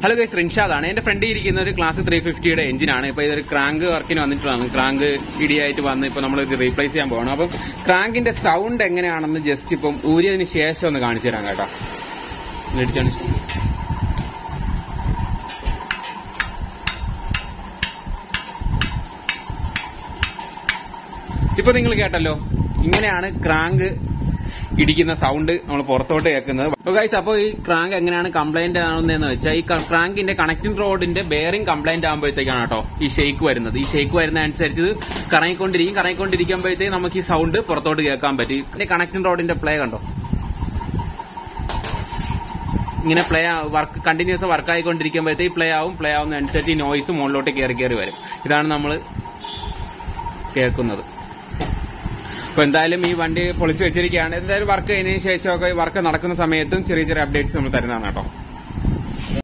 hello guys റിൻഷാദാണ് എന്റെ ഫ്രണ്ടിൽ ഇരിക്കുന്ന ഒരു ക്ലാസ് ത്രീ ഫിഫ്റ്റിയുടെ എഞ്ചിനാണ് ഇപ്പൊ ഇതൊരു ക്രാങ്ക് വർക്കിന് വന്നിട്ടുള്ളതാണ് ക്രാങ്ക് ഇടിയായിട്ട് വന്ന് ഇപ്പൊ നമ്മൾ ഇത് റീപ്ലേസ് ചെയ്യാൻ പോകണം അപ്പം ക്രാങ്കിന്റെ സൗണ്ട് എങ്ങനെയാണെന്ന് ജസ്റ്റ് ഇപ്പം ഊരിയതിന് ശേഷം ഒന്ന് കാണിച്ചു തരാം കേട്ടോ ഇടിച്ചാണ് ഇപ്പൊ നിങ്ങൾ കേട്ടല്ലോ ഇങ്ങനെയാണ് ക്രാങ്ക് ഇടിക്കുന്ന സൗണ്ട് നമ്മൾ പുറത്തോട്ട് കേൾക്കുന്നത് അപ്പോൾ ഗൈസ് അപ്പോൾ ഈ ക്രാങ്ക് എങ്ങനെയാണ് കംപ്ലൈന്റ് ആവുന്നതെന്ന് വെച്ചാൽ ഈ ക്രാങ്കിന്റെ കണക്റ്റിംഗ് റോഡിന്റെ ബെയറിംഗ് കംപ്ലൈന്റ് ആകുമ്പോഴത്തേക്കാണ് കേട്ടോ ഈ ഷെയ്ക്ക് വരുന്നത് ഈ ഷെയ്ക്ക് വരുന്ന അനുസരിച്ച് ഇത് കറങ്ങിക്കൊണ്ടിരിക്കും കറങ്ങിക്കൊണ്ടിരിക്കുമ്പോഴത്തേക്ക് നമുക്ക് ഈ സൗണ്ട് പുറത്തോട്ട് കേൾക്കാൻ പറ്റും ഇതിന്റെ കണക്റ്റിംഗ് റോഡിന്റെ പ്ലേ കണ്ടോ ഇങ്ങനെ പ്ലേ വർക്ക് കണ്ടിന്യൂസ് വർക്ക് ആയിക്കൊണ്ടിരിക്കുമ്പോഴത്തേക്ക് പ്ലേ ആവും പ്ലേ ആവുന്ന അനുസരിച്ച് ഈ നോയ്സ് മുകളിലോട്ട് കയറി കയറി വരും ഇതാണ് നമ്മൾ കേൾക്കുന്നത് അപ്പൊ എന്തായാലും ഈ വണ്ടി പൊളിച്ചു വെച്ചിരിക്കുകയാണ് എന്തായാലും വർക്ക് കഴിഞ്ഞതിന് ശേഷമൊക്കെ വർക്ക് നടക്കുന്ന സമയത്തും ചെറിയ ചെറിയ അപ്ഡേറ്റ്സ് നമ്മൾ തരുന്നതാണ് കേട്ടോ